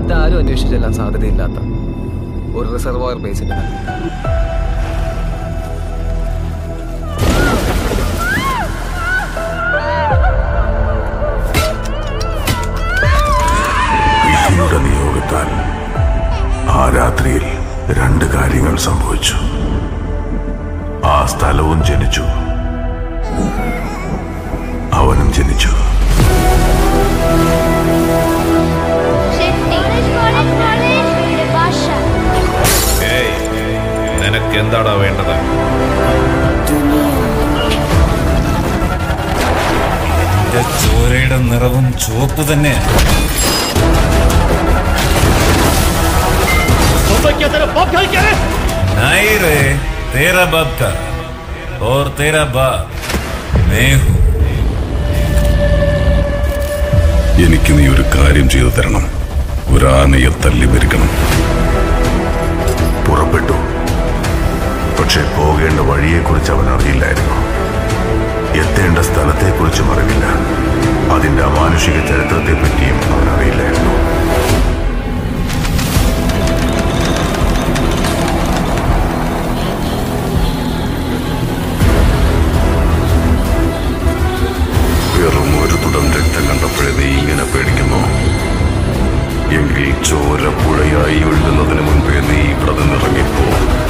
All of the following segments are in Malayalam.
മറ്റാരും അന്വേഷിച്ചെല്ലാൻ സാധ്യതയില്ലാത്ത ഒരു റിസർവോയർ ബേസിന്റെ വിധിയുടെ നിയോഗത്താൽ ആ രാത്രിയിൽ രണ്ട് കാര്യങ്ങൾ സംഭവിച്ചു ആ സ്ഥലവും ജനിച്ചു അവനും ജനിച്ചു ഏയ് നിനക്ക് എന്താടാ വേണ്ടത് എന്റെ ചോരയുടെ നിറവും ചുവപ്പ് തന്നെ नहीं रे तेरा बाप था और तेरा बाप मैं हूँ എനിക്ക് നീ ഒരു കാര്യം ചെയ്തു തരണം ഒരു ആനയെ തല്ലി മരിക്കണം പുറപ്പെട്ടു പക്ഷെ പോകേണ്ട വഴിയെക്കുറിച്ച് അവൻ അറിയില്ലായിരുന്നു എത്തേണ്ട സ്ഥലത്തെക്കുറിച്ചും അറിവില്ല അതിന്റെ അമാനുഷിക ചരിത്രത്തെ പറ്റിയും അവൻ അറിയില്ലായിരുന്നു വെറും ഒരു തുടം രക്തം കണ്ടപ്പോഴേ നീ ഇങ്ങനെ പേടിക്കുന്നു എങ്കിൽ ചോര പുഴയായി ഒഴുകുന്നതിന് മുൻപേ നീ ഇവിടെ നിന്നിറങ്ങിപ്പോ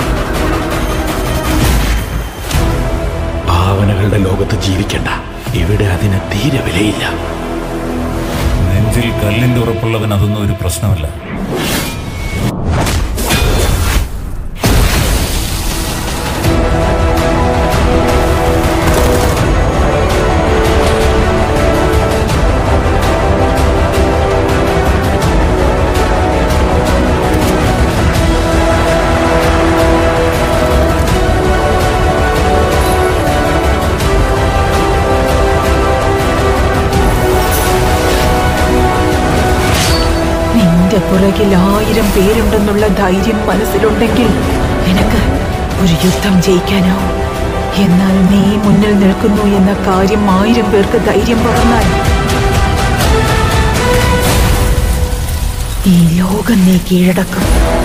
ഭാവനകളുടെ ലോകത്ത് ജീവിക്കണ്ട ഇവിടെ അതിന് തീരെ വിലയില്ല നെഞ്ചിൽ കല്ലിന്റെ ഉറപ്പുള്ളവൻ അതൊന്നും ഒരു പ്രശ്നമല്ല നിന്റെ പുറകിൽ ആയിരം പേരുണ്ടെന്നുള്ള ധൈര്യം മനസ്സിലുണ്ടെങ്കിൽ നിനക്ക് ഒരു യുദ്ധം ജയിക്കാനാവും എന്നാൽ നീ മുന്നിൽ നിൽക്കുന്നു എന്ന കാര്യം ആയിരം പേർക്ക് ധൈര്യം പകർന്നാൽ ഈ ലോകം നീ കീഴടക്കും